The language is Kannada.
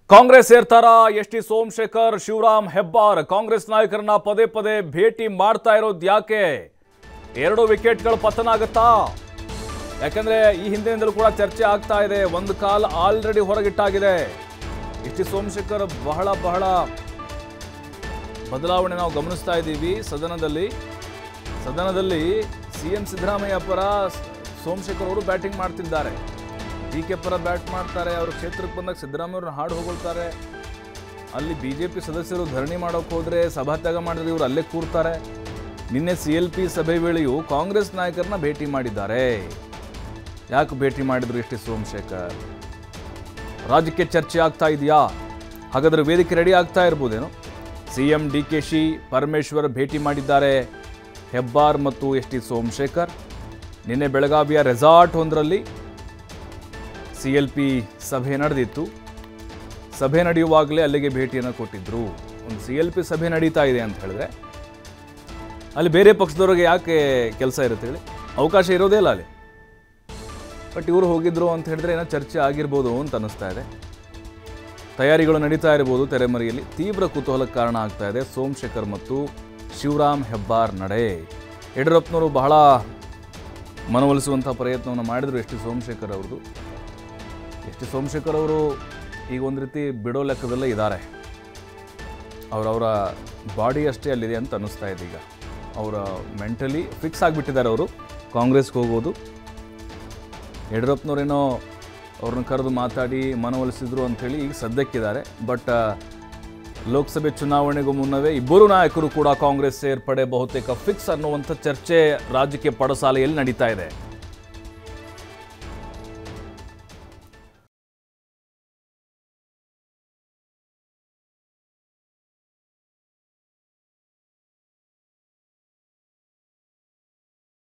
ಕಾಂಗ್ರೆಸ್ ಸೇರ್ತಾರ ಎಸ್ ಟಿ ಸೋಮಶೇಖರ್ ಶಿವರಾಮ್ ಹೆಬ್ಬಾರ್ ಕಾಂಗ್ರೆಸ್ ನಾಯಕರನ್ನ ಪದೇ ಪದೇ ಭೇಟಿ ಮಾಡ್ತಾ ಇರೋದು ಯಾಕೆ ಎರಡು ವಿಕೆಟ್ಗಳು ಪತನ ಆಗುತ್ತಾ ಯಾಕಂದ್ರೆ ಈ ಹಿಂದಿನಿಂದಲೂ ಕೂಡ ಚರ್ಚೆ ಆಗ್ತಾ ಇದೆ ಒಂದು ಕಾಲ್ ಆಲ್ರೆಡಿ ಹೊರಗಿಟ್ಟಾಗಿದೆ ಎಸ್ ಟಿ ಸೋಮಶೇಖರ್ ಬಹಳ ಬಹಳ ಬದಲಾವಣೆ ನಾವು ಗಮನಿಸ್ತಾ ಇದ್ದೀವಿ ಸದನದಲ್ಲಿ ಸದನದಲ್ಲಿ ಸಿ ಎಂ ಸಿದ್ದರಾಮಯ್ಯ ಪರ ಸೋಮಶೇಖರ್ ಅವರು ಬ್ಯಾಟಿಂಗ್ ಮಾಡ್ತಿದ್ದಾರೆ ಡಿ ಕೆ ಪರ ಬ್ಯಾಟ್ ಮಾಡ್ತಾರೆ ಅವ್ರ ಕ್ಷೇತ್ರಕ್ಕೆ ಬಂದಾಗ ಸಿದ್ದರಾಮಯ್ಯ ಅವ್ರನ್ನ ಹಾಡು ಹೊಗಳ್ತಾರೆ ಅಲ್ಲಿ ಬಿ ಜೆ ಪಿ ಸದಸ್ಯರು ಧರಣಿ ಮಾಡೋಕೆ ಹೋದರೆ ಸಭಾತ್ಯಾಗ ಮಾಡಿದ್ರೆ ಇವರು ಅಲ್ಲೇ ಕೂರ್ತಾರೆ ನಿನ್ನೆ ಸಿ ಎಲ್ ಪಿ ಸಭೆ ವೇಳೆಯೂ ಕಾಂಗ್ರೆಸ್ ನಾಯಕರನ್ನ ಭೇಟಿ ಮಾಡಿದ್ದಾರೆ ಯಾಕೆ ಭೇಟಿ ಮಾಡಿದ್ರು ಎಸ್ ಟಿ ಸೋಮಶೇಖರ್ ರಾಜ್ಯಕ್ಕೆ ಚರ್ಚೆ ಆಗ್ತಾ ಇದೆಯಾ ಹಾಗಾದ್ರೆ ವೇದಿಕೆ ರೆಡಿ ಆಗ್ತಾ ಇರ್ಬೋದೇನು C M D K Shi Parameshwar ಭೇಟಿ ಮಾಡಿದ್ದಾರೆ ಹೆಬ್ಬಾರ್ ಮತ್ತು ಎಸ್ ಟಿ ಸೋಮಶೇಖರ್ ನಿನ್ನೆ ಬೆಳಗಾವಿಯ ರೆಸಾರ್ಟ್ ಒಂದರಲ್ಲಿ ಸಿ ಎಲ್ ಪಿ ಸಭೆ ನಡೆದಿತ್ತು ಸಭೆ ನಡೆಯುವಾಗಲೇ ಅಲ್ಲಿಗೆ ಭೇಟಿಯನ್ನು ಕೊಟ್ಟಿದ್ರು ಒಂದು ಸಿ ಎಲ್ ಪಿ ಸಭೆ ನಡೀತಾ ಇದೆ ಅಂತ ಹೇಳಿದ್ರೆ ಅಲ್ಲಿ ಬೇರೆ ಪಕ್ಷದವ್ರಿಗೆ ಯಾಕೆ ಕೆಲಸ ಇರುತ್ತೆ ಹೇಳಿ ಅವಕಾಶ ಇರೋದೇ ಇಲ್ಲ ಅಲ್ಲಿ ಬಟ್ ಇವರು ಹೋಗಿದ್ರು ಅಂತ ಹೇಳಿದ್ರೆ ಏನೋ ಚರ್ಚೆ ಆಗಿರ್ಬೋದು ಅಂತ ಅನ್ನಿಸ್ತಾ ಇದೆ ತಯಾರಿಗಳು ನಡೀತಾ ಇರ್ಬೋದು ತೆರೆಮರೆಯಲ್ಲಿ ತೀವ್ರ ಕುತೂಹಲಕ್ಕೆ ಕಾರಣ ಆಗ್ತಾ ಇದೆ ಸೋಮಶೇಖರ್ ಮತ್ತು ಶಿವರಾಮ್ ಹೆಬ್ಬಾರ್ ನಡೆ ಯಡಿಯೂರಪ್ಪನವರು ಬಹಳ ಮನವೊಲಿಸುವಂಥ ಪ್ರಯತ್ನವನ್ನು ಮಾಡಿದರು ಎಸ್ ಟಿ ಸೋಮಶೇಖರ್ ಅವ್ರದ್ದು ಎಸ್ ಟಿ ಸೋಮಶೇಖರ್ ಅವರು ಈಗ ಒಂದು ರೀತಿ ಬಿಡೋ ಲೆಕ್ಕದಲ್ಲೇ ಇದ್ದಾರೆ ಅವರವರ ಬಾಡಿ ಅಷ್ಟೇ ಅಲ್ಲಿದೆ ಅಂತ ಅನ್ನಿಸ್ತಾ ಇದೆ ಈಗ ಅವರ ಮೆಂಟಲಿ ಫಿಕ್ಸ್ ಆಗಿಬಿಟ್ಟಿದ್ದಾರೆ ಅವರು ಕಾಂಗ್ರೆಸ್ಗೆ ಹೋಗೋದು ಯಡಿಯೂರಪ್ಪನವರೇನೋ ಅವ್ರನ್ನ ಕರೆದು ಮಾತಾಡಿ ಮನವೊಲಿಸಿದ್ರು ಅಂಥೇಳಿ ಈಗ ಸದ್ಯಕ್ಕಿದ್ದಾರೆ ಬಟ್ ಲೋಕಸಭೆ ಚುನಾವಣೆಗೂ ಮುನ್ನವೇ ಇಬ್ಬರು ನಾಯಕರು ಕೂಡ ಕಾಂಗ್ರೆಸ್ ಸೇರ್ಪಡೆ ಬಹುತೇಕ ಫಿಕ್ಸ್ ಅನ್ನುವಂಥ ಚರ್ಚೆ ರಾಜಕೀಯ ಪಡಸಾಲೆಯಲ್ಲಿ ನಡೀತಾ ಇದೆ